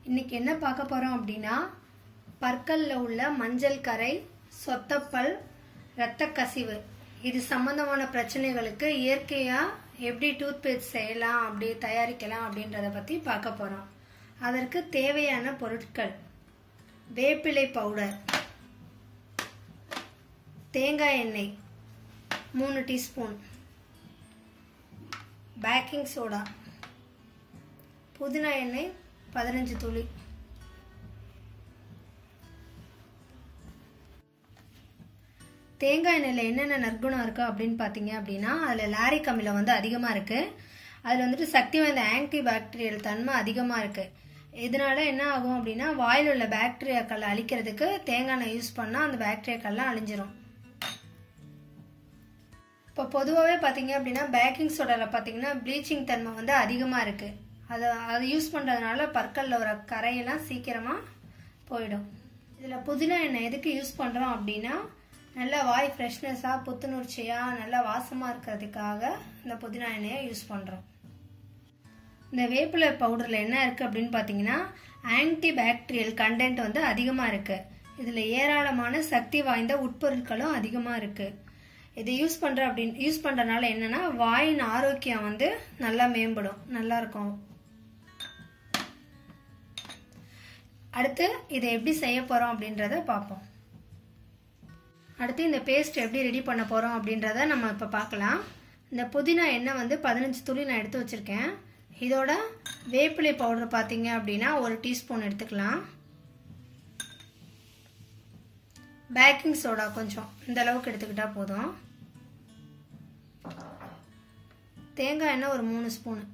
இன்னைக்கு என்ன பார்க்க போறோம் அப்படின்னா பற்கல்ல உள்ள மஞ்சள் கரை சொத்தப்பல் இரத்த கசிவு இது சம்பந்தமான பிரச்சனைகளுக்கு இயற்கையா எப்படி டூத் பேஸ்ட் செய்யலாம் அப்படி தயாரிக்கலாம் அப்படின்றத பத்தி பார்க்க போறோம் அதற்கு தேவையான பொருட்கள் வேப்பிலை பவுடர் தேங்காய் எண்ணெய் மூணு டீஸ்பூன் பேக்கிங் சோடா புதினா எண்ணெய் பதினஞ்சு துளி தேங்காய் எண்ணெயில் என்னென்ன நற்குணம் இருக்குது அப்படின்னு பார்த்தீங்க அப்படின்னா அதில் லாரிக் அமிலம் வந்து அதிகமாக இருக்குது அதில் வந்துட்டு சக்தி வாய்ந்த ஆன்டி பாக்டீரியல் தன்மை அதிகமாக இருக்குது இதனால என்ன ஆகும் அப்படின்னா வாயில் உள்ள பாக்டீரியாக்களை அழிக்கிறதுக்கு தேங்காய் எண்ணெய் யூஸ் பண்ணால் அந்த பாக்டீரியாக்கள்லாம் அழிஞ்சிரும் இப்போ பொதுவாகவே பார்த்தீங்க அப்படின்னா பேக்கிங் சோடாவில் பார்த்தீங்கன்னா ப்ளீச்சிங் தன்மை வந்து அதிகமாக இருக்குது அதை அதை யூஸ் பண்ணுறதுனால பற்களில் வர கரையெல்லாம் சீக்கிரமாக போயிடும் இதில் புதினா எண்ணெய் எதுக்கு யூஸ் பண்ணுறோம் அப்படின்னா நல்லா வாய் ஃப்ரெஷ்னஸாக புத்துணர்ச்சியாக நல்லா வாசமாக இருக்கிறதுக்காக இந்த புதினா எண்ணெயை யூஸ் பண்ணுறோம் இந்த வேப்பிலை பவுடரில் என்ன இருக்குது அப்படின்னு பார்த்தீங்கன்னா ஆன்டி பாக்டீரியல் கண்டென்ட் வந்து அதிகமாக இருக்குது இதில் ஏராளமான சக்தி வாய்ந்த உட்பொருட்களும் அதிகமாக இருக்குது இதை யூஸ் பண்ணுற அப்படின்னு யூஸ் பண்ணுறனால என்னன்னா வாயின் ஆரோக்கியம் வந்து நல்லா மேம்படும் நல்லா இருக்கும் அடுத்து இதை எப்படி செய்ய போகிறோம் அப்படின்றத பார்ப்போம் அடுத்து இந்த பேஸ்ட் எப்படி ரெடி பண்ண போகிறோம் அப்படின்றத நம்ம இப்போ பார்க்கலாம் இந்த புதினா எண்ணெய் வந்து பதினஞ்சு துளி நான் எடுத்து வச்சுருக்கேன் இதோட வேப்பிலை பவுடர் பார்த்தீங்க அப்படின்னா ஒரு டீஸ்பூன் எடுத்துக்கலாம் பேக்கிங் சோடா கொஞ்சம் இந்த அளவுக்கு எடுத்துக்கிட்டா போதும் தேங்காய் எண்ணெய் ஒரு மூணு ஸ்பூனு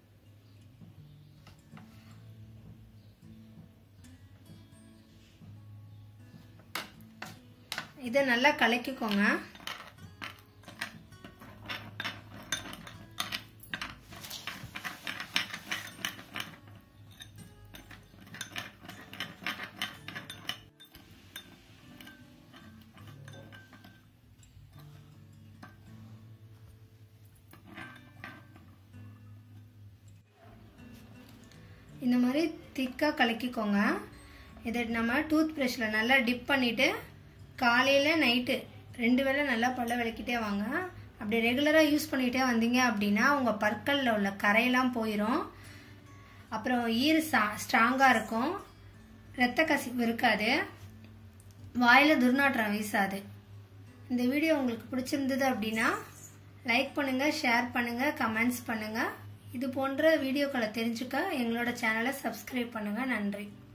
இதை நல்லா கலக்கிக்கோங்க இந்த மாதிரி திக்காக கலக்கிக்கோங்க இதை நம்ம டூத் ப்ரஷில் நல்லா டிப் பண்ணிவிட்டு காலையில் நைட்டு ரெண்டு வேளை நல்லா பல்ல விளக்கிட்டே வாங்க அப்படி ரெகுலராக யூஸ் பண்ணிகிட்டே வந்தீங்க அப்படின்னா உங்கள் பற்களில் உள்ள கரையெல்லாம் போயிடும் அப்புறம் ஈர் ஸ்ட்ராங்காக இருக்கும் இரத்த கசிவு இருக்காது வாயில் துர்நாற்றம் வீசாது இந்த வீடியோ உங்களுக்கு பிடிச்சிருந்தது அப்படின்னா லைக் பண்ணுங்கள் ஷேர் பண்ணுங்கள் கமெண்ட்ஸ் பண்ணுங்கள் இது போன்ற வீடியோக்களை தெரிஞ்சுக்க எங்களோட சேனலை சப்ஸ்கிரைப் பண்ணுங்கள் நன்றி